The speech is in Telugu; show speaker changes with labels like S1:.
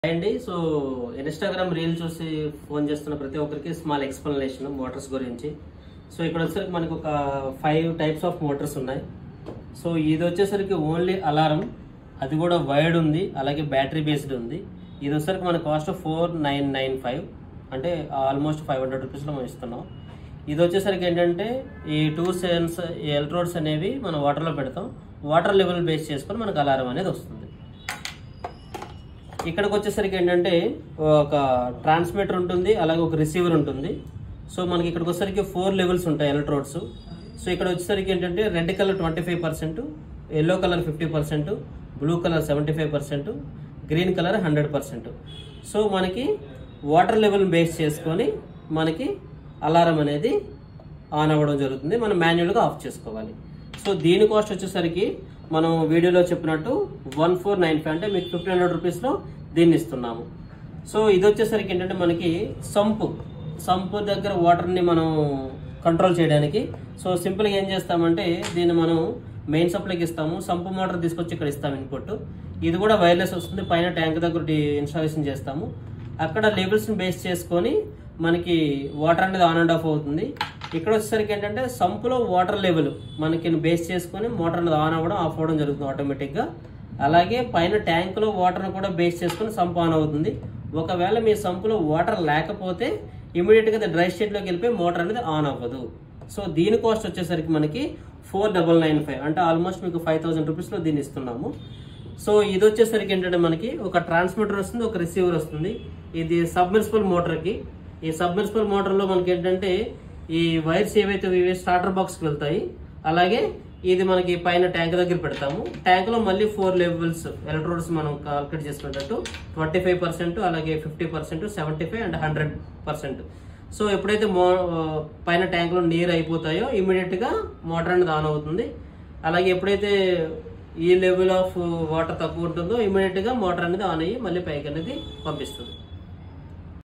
S1: హాయ్ అండి సో ఇన్స్టాగ్రామ్ రీల్ చూసి ఫోన్ చేస్తున్న ప్రతి ఒక్కరికి స్మాల్ ఎక్స్ప్లెనేషన్ మోటార్స్ గురించి సో ఇక్కడ వచ్చేసరికి మనకు ఒక ఫైవ్ టైప్స్ ఆఫ్ మోటార్స్ ఉన్నాయి సో ఇది వచ్చేసరికి ఓన్లీ అలారం అది కూడా వైడ్ ఉంది అలాగే బ్యాటరీ బేస్డ్ ఉంది ఇది వచ్చేసరికి మన cost four nine nine five అంటే ఆల్మోస్ట్ ఫైవ్ హండ్రెడ్ రూపీస్లో మనం ఇస్తున్నాం ఇది వచ్చేసరికి ఏంటంటే ఈ టూ సెన్స్ ఎలక్ట్రోడ్స్ అనేవి మనం వాటర్లో పెడతాం వాటర్ లెవెల్ బేస్ చేసుకొని మనకు అలారం అనేది వస్తుంది ఇక్కడికి వచ్చేసరికి ఏంటంటే ఒక ట్రాన్స్మిటర్ ఉంటుంది అలాగే ఒక రిసీవర్ ఉంటుంది సో మనకి ఇక్కడికి వచ్చేసరికి ఫోర్ లెవెల్స్ ఉంటాయి ఎలక్ట్రోడ్స్ సో ఇక్కడ వచ్చేసరికి ఏంటంటే red colour twenty five percent yellow colour fifty percent blue colour seventy five percent green colour hundred percent so మనకి వాటర్ లెవెల్ బేస్ చేసుకొని మనకి అలారం అనేది ఆన్ అవ్వడం జరుగుతుంది మనం మాన్యువల్గా ఆఫ్ చేసుకోవాలి సో దీని కాస్ట్ వచ్చేసరికి మనం వీడియోలో చెప్పినట్టు వన్ ఫోర్ నైన్ ఫైవ్ అంటే మీకు ఫిఫ్టీన్ హండ్రెడ్ రూపీస్లో దీన్ని ఇస్తున్నాము సో ఇది వచ్చేసరికి ఏంటంటే మనకి సంపు సంపు దగ్గర వాటర్ని మనం కంట్రోల్ చేయడానికి సో సింపుల్గా ఏం చేస్తామంటే దీన్ని మనం మెయిన్ సప్లైకి ఇస్తాము సంపు మోటార్ తీసుకొచ్చి ఇక్కడ ఇస్తాం ఇన్పుట్ ఇది కూడా వైర్లెస్ వస్తుంది పైన ట్యాంక్ దగ్గర ఇన్స్టాలేషన్ చేస్తాము అక్కడ లెవెల్స్ని బేస్ చేసుకొని మనకి వాటర్ అనేది ఆన్ అండ్ ఆఫ్ అవుతుంది ఇక్కడ వచ్చేసరికి ఏంటంటే సంపులో వాటర్ లెవెల్ మనకి బేస్ చేసుకొని మోటార్ అనేది ఆన్ అవ్వడం ఆఫ్ అవ్వడం జరుగుతుంది ఆటోమేటిక్గా అలాగే పైన ట్యాంకులో వాటర్ని కూడా బేస్ చేసుకొని సంపు ఆన్ అవుతుంది ఒకవేళ మీ సంపులో వాటర్ లేకపోతే ఇమీడియట్గా అది డ్రై స్టేట్లోకి వెళ్ళిపోయి మోటార్ అనేది ఆన్ అవ్వదు సో దీని కాస్ట్ వచ్చేసరికి మనకి ఫోర్ డబల్ నైన్ ఫైవ్ అంటే ఆల్మోస్ట్ మీకు ఫైవ్ థౌసండ్ రూపీస్లో దీన్ని ఇస్తున్నాము సో ఇది వచ్చేసరికి ఏంటంటే మనకి ఒక ట్రాన్స్మిటర్ వస్తుంది ఒక రిసీవర్ వస్తుంది ఇది సబ్మెర్సిబుల్ మోటార్కి ఈ సబ్మెర్సిబుల్ మోటార్లో మనకి ఏంటంటే ఈ వైర్స్ ఏవైతే ఇవి స్టార్టర్ బాక్స్కి వెళ్తాయి అలాగే ఇది మనకి పైన ట్యాంక్ దగ్గర పెడతాము ట్యాంక్ లో మళ్ళీ ఫోర్ లెవెల్స్ ఎలక్ట్రోడ్స్ మనం కాల్కులేట్ చేసుకున్నట్టు ట్వంటీ ఫైవ్ పర్సెంట్ అలాగే fifty percent seventy five and hundred percent so ఎప్పుడైతే మో పైన ట్యాంక్ లో నీరు అయిపోతాయో ఇమీడియట్ గా మోటార్ అనేది ఆన్ అవుతుంది అలాగే ఎప్పుడైతే ఈ లెవెల్ ఆఫ్ వాటర్ తక్కువ ఉంటుందో ఇమీడియట్ గా మోటార్ అనేది ఆన్ అయ్యి మళ్ళీ పైకి అనేది పంపిస్తుంది